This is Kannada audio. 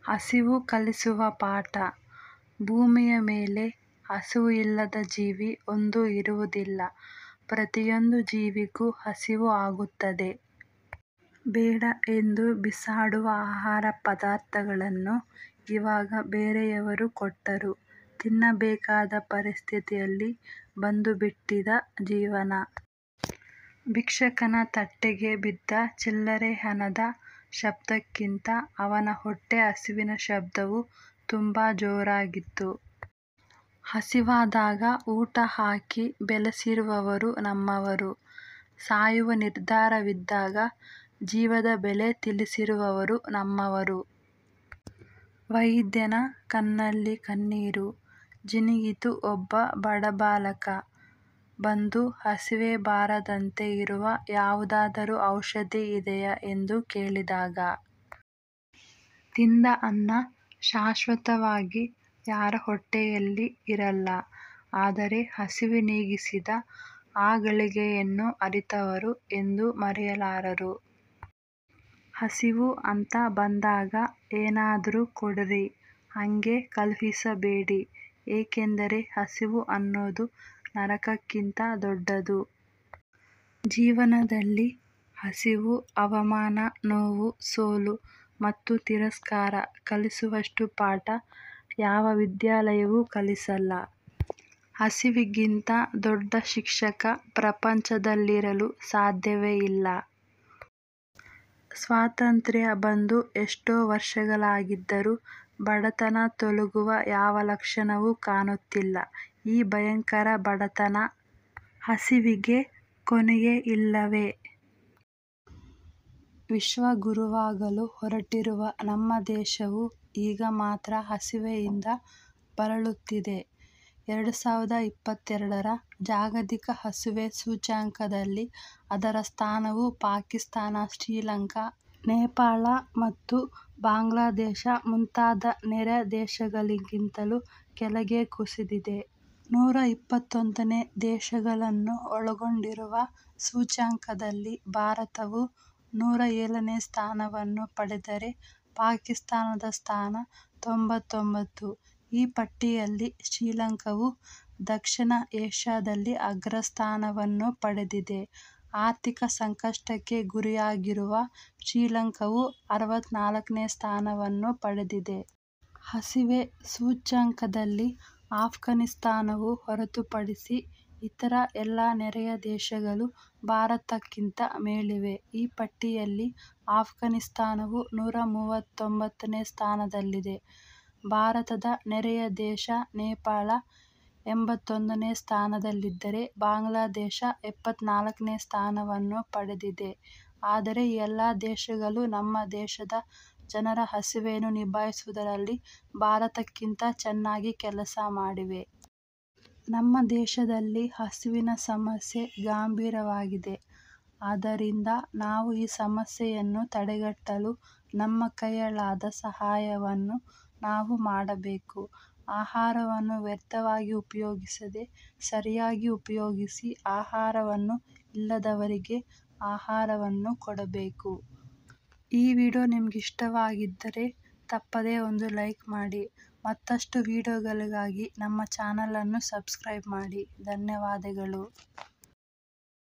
ಹಸಿವು ಕಲಿಸುವ ಪಾಠ ಭೂಮಿಯ ಮೇಲೆ ಹಸಿವು ಇಲ್ಲದ ಜೀವಿ ಒಂದೂ ಇರುವುದಿಲ್ಲ. ಪ್ರತಿಯೊಂದು ಜೀವಿಗೂ ಹಸಿವು ಆಗುತ್ತದೆ. ಬೇಡ ಎಂದು ಬಿಸಾಡುವ ಆಹಾರ ಪದಾರ್ಥಗಳನ್ನು ಇವಾಗ ಬೇರೆಯವರು ಕೊಟ್ಟರು ತಿನ್ನಬೇಕಾದ ಪರಿಸ್ಥಿತಿಯಲ್ಲಿ ಬಂದುಬಿಟ್ಟಿದ ಜೀವನ. ಭಿಕ್ಷುಕನ ತಟ್ಟೆಗೆ ಬಿದ್ದ ಚಿಲ್ಲರೆ ಹಣದ ಶಬ್ದಕ್ಕಿಂತ ಅವನ ಹೊಟ್ಟೆ ಹಸಿವಿನ ಶಬ್ದವು ತುಂಬಾ ಜೋರಾಗಿತ್ತು. ಹಸಿವಾದಾಗ ಊಟ ಹಾಕಿ ಬೆಳೆಸಿರುವವರು ನಮ್ಮವರು. ಸಾಯುವ ನಿರ್ಧಾರವಿದ್ದಾಗ ಜೀವದ ಬೆಲೆ ತಿಳಿಸಿರುವವರು ನಮ್ಮವರು. ವೈದ್ಯನ ಕಣ್ಣಲ್ಲಿ ಕಣ್ಣೀರು ಜಿನುಗಿತು ಒಬ್ಬ ಬಡಬಾಲಕ ಬಂದು ಹಸಿವೇ ಬಾರದಂತೆ ಇರುವ ಯಾವುದಾದರೂ ಔಷಧಿ ಇದೆಯಾ ಎಂದು ಕೇಳಿದಾಗ. ತಿಂದ ಅನ್ನ ಶಾಶ್ವತವಾಗಿ ಯಾರ ಹೊಟ್ಟೆಯಲ್ಲಿ ಇರಲ್ಲ. ಆದರೆ ಹಸಿವು ನೀಗಿಸಿದ ಆ ಘಳಿಗೆಯನ್ನು ಅರಿತವರು ಎಂದೂ ಮರೆಯಲಾರರು. ಹಸಿವು ಅಂತ ಬಂದಾಗ ಏನಾದ್ರೂ ಕೊಡ್ರಿ ಹಂಗೆ ಕಳುಹಿಸಬೇಡಿ ಏಕೆಂದರೆ ಹಸಿವು ಅನ್ನೋದು ನರಕಕ್ಕಿಂತ ದೊಡ್ಡದು. ಜೀವನದಲ್ಲಿ ಹಸಿವು ಅವಮಾನ ನೋವು ಸೋಲು ಮತ್ತು ತಿರಸ್ಕಾರ ಕಲಿಸುವಷ್ಟು ಪಾಠ ಯಾವ ವಿದ್ಯಾಲಯವೂ ಕಲಿಸಲ್ಲ. ಹಸಿವಿಗಿಂತ ದೊಡ್ಡ ಶಿಕ್ಷಕ ಪ್ರಪಂಚದಲ್ಲಿರಲು ಸಾಧ್ಯವೇ ಇಲ್ಲ. ಸ್ವಾತಂತ್ರ್ಯ ಬಂದು ಎಷ್ಟೋ ವರ್ಷಗಳಾಗಿದ್ದರೂ ಬಡತನ ತೊಲಗುವ ಯಾವ ಲಕ್ಷಣವೂ ಕಾಣುತ್ತಿಲ್ಲ. ಈ ಭಯಂಕರ ಬಡತನ ಹಸಿವಿಗೆ ಕೊನೆಯೇ ಇಲ್ಲವೇ? ವಿಶ್ವಗುರುವಾಗಲು ಹೊರಟಿರುವ ನಮ್ಮ ದೇಶವು ಈಗ ಮಾತ್ರ ಹಸಿವೆಯಿಂದ ಬಳಲುತ್ತಿದೆ. ಎರಡು ಸಾವಿರದ ಇಪ್ಪತ್ತೆರಡರ ಜಾಗತಿಕ ಹಸಿವೆ ಸೂಚ್ಯಂಕದಲ್ಲಿ ಅದರ ಸ್ಥಾನವು ಪಾಕಿಸ್ತಾನ, ಶ್ರೀಲಂಕಾ, ನೇಪಾಳ ಮತ್ತು ಬಾಂಗ್ಲಾದೇಶ ಮುಂತಾದ ನೆರೆ ದೇಶಗಳಿಗಿಂತಲೂ ಕೆಳಗೆ ಕುಸಿದಿದೆ. ನೂರ ಇಪ್ಪತ್ತೊಂದನೇ ದೇಶಗಳನ್ನು ಒಳಗೊಂಡಿರುವ ಸೂಚ್ಯಂಕದಲ್ಲಿ ಭಾರತವು ನೂರ ಏಳನೇ ಸ್ಥಾನವನ್ನು ಪಡೆದರೆ ಪಾಕಿಸ್ತಾನದ ಸ್ಥಾನ ತೊಂಬತ್ತೊಂಬತ್ತು. ಈ ಪಟ್ಟಿಯಲ್ಲಿ ಶ್ರೀಲಂಕಾವು ದಕ್ಷಿಣ ಏಶ್ಯದಲ್ಲಿ ಅಗ್ರಸ್ಥಾನವನ್ನು ಪಡೆದಿದೆ. ಆರ್ಥಿಕ ಸಂಕಷ್ಟಕ್ಕೆ ಗುರಿಯಾಗಿರುವ ಶ್ರೀಲಂಕಾವು ಅರವತ್ನಾಲ್ಕನೇ ಸ್ಥಾನವನ್ನು ಪಡೆದಿದೆ. ಹಸಿವೆ ಸೂಚ್ಯಂಕದಲ್ಲಿ ಅಫ್ಘಾನಿಸ್ಥಾನವನ್ನು ಹೊರತುಪಡಿಸಿ ಇತರ ಎಲ್ಲ ನೆರೆಯ ದೇಶಗಳು ಭಾರತಕ್ಕಿಂತ ಮೇಲಿವೆ. ಈ ಪಟ್ಟಿಯಲ್ಲಿ ಅಫ್ಘಾನಿಸ್ಥಾನವು ನೂರ ಮೂವತ್ತೊಂಬತ್ತನೇ ಸ್ಥಾನದಲ್ಲಿದೆ. ಭಾರತದ ನೆರೆಯ ದೇಶ ನೇಪಾಳ ಎಂಬತ್ತೊಂದನೇ ಸ್ಥಾನದಲ್ಲಿದ್ದರೆ ಬಾಂಗ್ಲಾದೇಶ ಎಪ್ಪತ್ನಾಲ್ಕನೇ ಸ್ಥಾನವನ್ನು ಪಡೆದಿದೆ. ಆದರೆ ಈ ಎಲ್ಲ ದೇಶಗಳೂ ನಮ್ಮ ದೇಶದ ಜನರ ಹಸಿವನ್ನು ನಿಭಾಯಿಸುವುದರಲ್ಲಿ ಭಾರತಕ್ಕಿಂತ ಚೆನ್ನಾಗಿ ಕೆಲಸ ಮಾಡಿವೆ. ನಮ್ಮ ದೇಶದಲ್ಲಿ ಹಸಿವಿನ ಸಮಸ್ಯೆ ಗಂಭೀರವಾಗಿದೆ. ಆದ್ದರಿಂದ ನಾವು ಈ ಸಮಸ್ಯೆಯನ್ನು ತಡೆಗಟ್ಟಲು ನಮ್ಮ ಕೈಯಲ್ಲಾದ ಸಹಾಯವನ್ನು ನಾವು ಮಾಡಬೇಕು. ಆಹಾರವನ್ನು ವ್ಯರ್ಥವಾಗಿ ಉಪಯೋಗಿಸದೆ ಸರಿಯಾಗಿ ಉಪಯೋಗಿಸಿ ಆಹಾರವನ್ನು ಇಲ್ಲದವರಿಗೆ ಆಹಾರವನ್ನು ಕೊಡಬೇಕು. ಈ ವಿಡಿಯೋ ನಿಮಗಿಷ್ಟವಾಗಿದ್ದರೆ ತಪ್ಪದೆ ಒಂದು ಲೈಕ್ ಮಾಡಿ. ಮತ್ತಷ್ಟು ವಿಡಿಯೋಗಳಿಗಾಗಿ ನಮ್ಮ ಚಾನಲ್ ಅನ್ನು ಸಬ್ಸ್ಕ್ರೈಬ್ ಮಾಡಿ. ಧನ್ಯವಾದಗಳು.